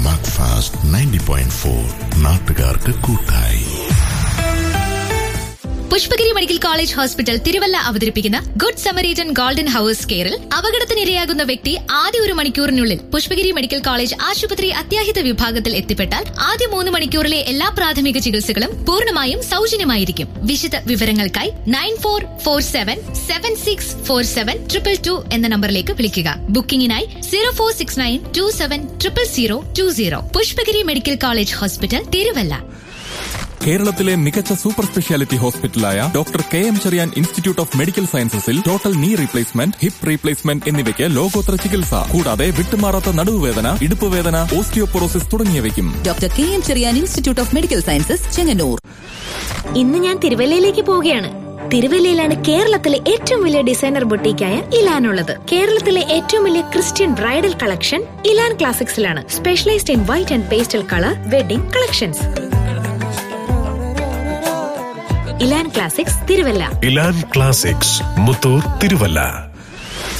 Macfast ninety point four നാട്ടുകാർക്ക് കൂട്ടായി Pushpagiri medical college hospital Thiruvalla അവതരിപ്പിക്കുന്ന ഗുഡ് സമരീജൻ ഗോൾഡൻ ഹവേഴ്സ് കെയറിൽ അപകടത്തിനിരയാകുന്ന വ്യക്തി ആദ്യ ഒരു മണിക്കൂറിനുള്ളിൽ പുഷ്പഗിരി മെഡിക്കൽ കോളേജ് ആശുപത്രി അത്യാഹിത വിഭാഗത്തിൽ എത്തിപ്പെട്ടാൽ ആദ്യ മൂന്ന് മണിക്കൂറിലെ എല്ലാ പ്രാഥമിക ചികിത്സകളും പൂർണ്ണമായും സൗജന്യമായിരിക്കും വിശദ വിവരങ്ങൾക്കായി nine four four seven seven six four seven triple two എന്ന നമ്പറിലേക്ക് വിളിക്കുക ബുക്കിംഗിനായി zero four six nine two seven triple zero two zero Pushpagiri medical college hospital Thiruvalla കേരളത്തിലെ മികച്ച സൂപ്പർ സ്പെഷ്യാലിറ്റി ഹോസ്പിറ്റലായ doctor K M Cherian institute of medical സയൻസസിൽ total knee replacement hip replacement എന്നിവയ്ക്ക് ലോകോത്തര ചികിത്സ കൂടാതെ വിട്ടുമാറാത്ത നടുവുവേദന ഇടുപ്പുവേദന ഓസ്റ്റിയോപൊറോസിസ് തുടങ്ങിയവയ്ക്കും doctor K M Cherian institute of medical sciences Chengannur ഇന്ന് ഞാൻ തിരുവല്ലയിലേക്ക് പോവുകയാണ് തിരുവല്ലയിലാണ് കേരളത്തിലെ ഏറ്റവും വലിയ ഡിസൈനർ ബൊട്ടീക്കായ ഇലാൻ ഉള്ളത് കേരളത്തിലെ ഏറ്റവും വലിയ ക്രിസ്ത്യൻ ബ്രൈഡൽ കളക്ഷൻ ഇലാൻ ക്ലാസിക്സിലാണ് specialised in white and pastel colour wedding collections Elan classics Thiruvalla Elan classics Muthoor Thiruvalla